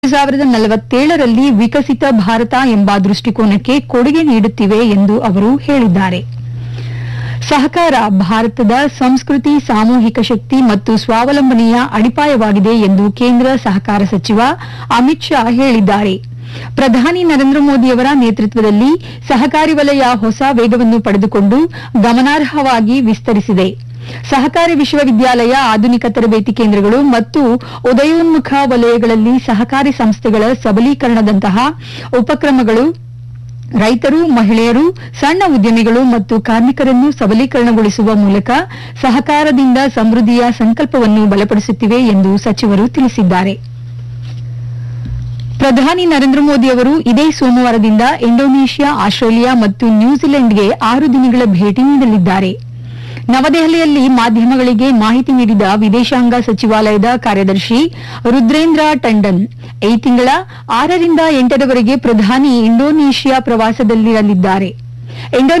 ಸಾವಿರದ ನಲವತ್ತೇಳರಲ್ಲಿ ವಿಕಸಿತ ಭಾರತ ಎಂಬ ದೃಷ್ಟಿಕೋನಕ್ಕೆ ಕೊಡುಗೆ ನೀಡುತ್ತಿವೆ ಎಂದು ಅವರು ಹೇಳಿದ್ದಾರೆ ಸಹಕಾರ ಭಾರತದ ಸಂಸ್ಕೃತಿ ಸಾಮೂಹಿಕ ಶಕ್ತಿ ಮತ್ತು ಸ್ವಾವಲಂಬನೆಯ ಅಡಿಪಾಯವಾಗಿದೆ ಎಂದು ಕೇಂದ್ರ ಸಹಕಾರ ಸಚಿವ ಅಮಿತ್ ಶಾ ಹೇಳಿದ್ದಾರೆ ಪ್ರಧಾನಿ ನರೇಂದ್ರ ಮೋದಿಯವರ ನೇತೃತ್ವದಲ್ಲಿ ಸಹಕಾರಿ ವಲಯ ಹೊಸ ವೇಗವನ್ನು ಪಡೆದುಕೊಂಡು ಗಮನಾರ್ಹವಾಗಿ ವಿಸ್ತರಿಸಿದೆ ಸಹಕಾರಿ ವಿಶ್ವವಿದ್ಯಾಲಯ ಆಧುನಿಕ ತರಬೇತಿ ಕೇಂದ್ರಗಳು ಮತ್ತು ಉದಯೋನ್ಮುಖ ವಲಯಗಳಲ್ಲಿ ಸಹಕಾರಿ ಸಂಸ್ಥೆಗಳ ಸಬಲೀಕರಣದಂತಹ ಉಪಕ್ರಮಗಳು ರೈತರು ಮಹಿಳೆಯರು ಸಣ್ಣ ಉದ್ಯಮಿಗಳು ಮತ್ತು ಕಾರ್ಮಿಕರನ್ನು ಸಬಲೀಕರಣಗೊಳಿಸುವ ಮೂಲಕ ಸಹಕಾರದಿಂದ ಸಮೃದ್ಧಿಯ ಸಂಕಲ್ಪವನ್ನು ಬಲಪಡಿಸುತ್ತಿವೆ ಎಂದು ಸಚಿವರು ತಿಳಿಸಿದ್ದಾರೆ ಪ್ರಧಾನಿ ನರೇಂದ್ರ ಮೋದಿ ಅವರು ಇದೇ ಸೋಮವಾರದಿಂದ ಇಂಡೋನೇಷ್ಯಾ ಆಸ್ಟ್ರೇಲಿಯಾ ಮತ್ತು ನ್ಯೂಜಿಲೆಂಡ್ಗೆ ಆರು ದಿನಗಳ ಭೇಟಿ ನೀಡಲಿದ್ದಾರೆ ನವದೆಹಲಿಯಲ್ಲಿ ಮಾಧ್ಯಮಗಳಿಗೆ ಮಾಹಿತಿ ನೀಡಿದ ವಿದೇಶಾಂಗ ಸಚಿವಾಲಯದ ಕಾರ್ಯದರ್ಶಿ ರುದ್ರೇಂದ್ರ ಟಂಡನ್ ಈ ತಿಂಗಳ ಆರರಿಂದ ಎಂಟರವರೆಗೆ ಪ್ರಧಾನಿ ಇಂಡೋನೇಷ್ಯಾ ಪ್ರವಾಸದಲ್ಲಿರಲಿದ್ದಾರೆ